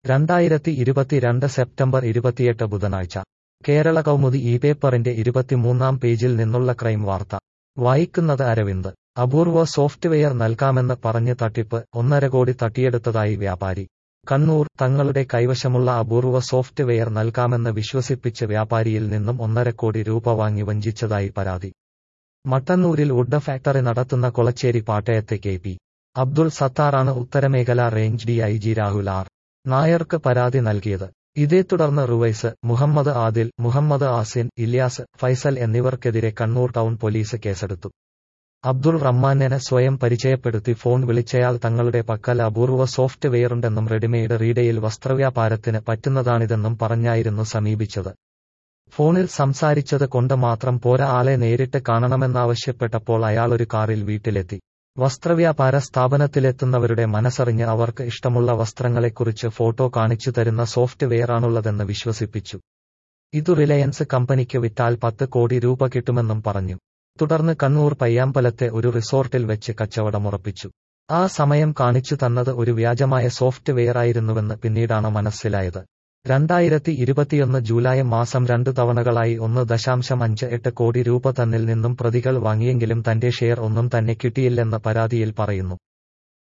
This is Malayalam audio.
രണ്ടായിരത്തി ഇരുപത്തിരണ്ട് സെപ്റ്റംബർ ഇരുപത്തിയെട്ട് ബുധനാഴ്ച കേരള കൗമുദി ഈ പേപ്പറിന്റെ ഇരുപത്തിമൂന്നാം പേജിൽ നിന്നുള്ള ക്രൈം വാർത്ത വായിക്കുന്നത് അരവിന്ദ് അപൂർവ സോഫ്റ്റ്വെയർ നൽകാമെന്ന് പറഞ്ഞ് തട്ടിപ്പ് ഒന്നര കോടി തട്ടിയെടുത്തതായി വ്യാപാരി കണ്ണൂർ തങ്ങളുടെ കൈവശമുള്ള അപൂർവ സോഫ്റ്റ്വെയർ നൽകാമെന്ന് വിശ്വസിപ്പിച്ച് വ്യാപാരിയിൽ നിന്നും ഒന്നര കോടി രൂപ വാങ്ങി വഞ്ചിച്ചതായി പരാതി മട്ടന്നൂരിൽ വുഡ് ഫാക്ടറി നടത്തുന്ന കൊളച്ചേരി പാട്ടയത്തെ കെ പി അബ്ദുൾ സത്താറാണ് ഉത്തരമേഖല range D I G Rahul R നായർക്ക് പരാതി നൽകിയത് ഇതേ തുടർന്ന് റുവൈസ് മുഹമ്മദ് ആദിൽ മുഹമ്മദ് ആസിൻ ഇല്യാസ് ഫൈസൽ എന്നിവർക്കെതിരെ കണ്ണൂർ ടൗൺ പോലീസ് കേസെടുത്തു അബ്ദുൾ റഹ്മാനെ സ്വയം പരിചയപ്പെടുത്തി ഫോൺ വിളിച്ചയാൾ തങ്ങളുടെ പക്കൽ അപൂർവ സോഫ്റ്റ്വെയറുണ്ടെന്നും റെഡിമെയ്ഡ് റീഡയിൽ വസ്ത്രവ്യാപാരത്തിന് പറ്റുന്നതാണിതെന്നും പറഞ്ഞായിരുന്നു സമീപിച്ചത് ഫോണിൽ സംസാരിച്ചത് കൊണ്ട് മാത്രം പോരാ ആളെ നേരിട്ട് കാണണമെന്നാവശ്യപ്പെട്ടപ്പോൾ അയാൾ ഒരു കാറിൽ വീട്ടിലെത്തി വസ്ത്രവ്യാപാര സ്ഥാപനത്തിലെത്തുന്നവരുടെ മനസ്സറിഞ്ഞ് അവർക്ക് ഇഷ്ടമുള്ള വസ്ത്രങ്ങളെക്കുറിച്ച് ഫോട്ടോ കാണിച്ചു തരുന്ന സോഫ്റ്റ്വെയറാണുള്ളതെന്ന് വിശ്വസിപ്പിച്ചു ഇതു റിലയൻസ് കമ്പനിക്ക് വിറ്റാൽ പത്ത് കോടി രൂപ കിട്ടുമെന്നും പറഞ്ഞു തുടർന്ന് കണ്ണൂർ പയ്യാമ്പലത്തെ ഒരു റിസോർട്ടിൽ വെച്ച് കച്ചവടമുറപ്പിച്ചു ആ സമയം കാണിച്ചു തന്നത് ഒരു വ്യാജമായ സോഫ്റ്റ്വെയറായിരുന്നുവെന്ന് പിന്നീടാണ് മനസ്സിലായത് രണ്ടായിരത്തി ഇരുപത്തിയൊന്ന് ജൂലൈ മാസം രണ്ടു തവണകളായി ഒന്ന് ദശാംശം അഞ്ച് എട്ട് കോടി രൂപ തന്നിൽ നിന്നും പ്രതികൾ വാങ്ങിയെങ്കിലും തന്റെ ഷെയർ ഒന്നും തന്നെ കിട്ടിയില്ലെന്ന് പരാതിയിൽ പറയുന്നു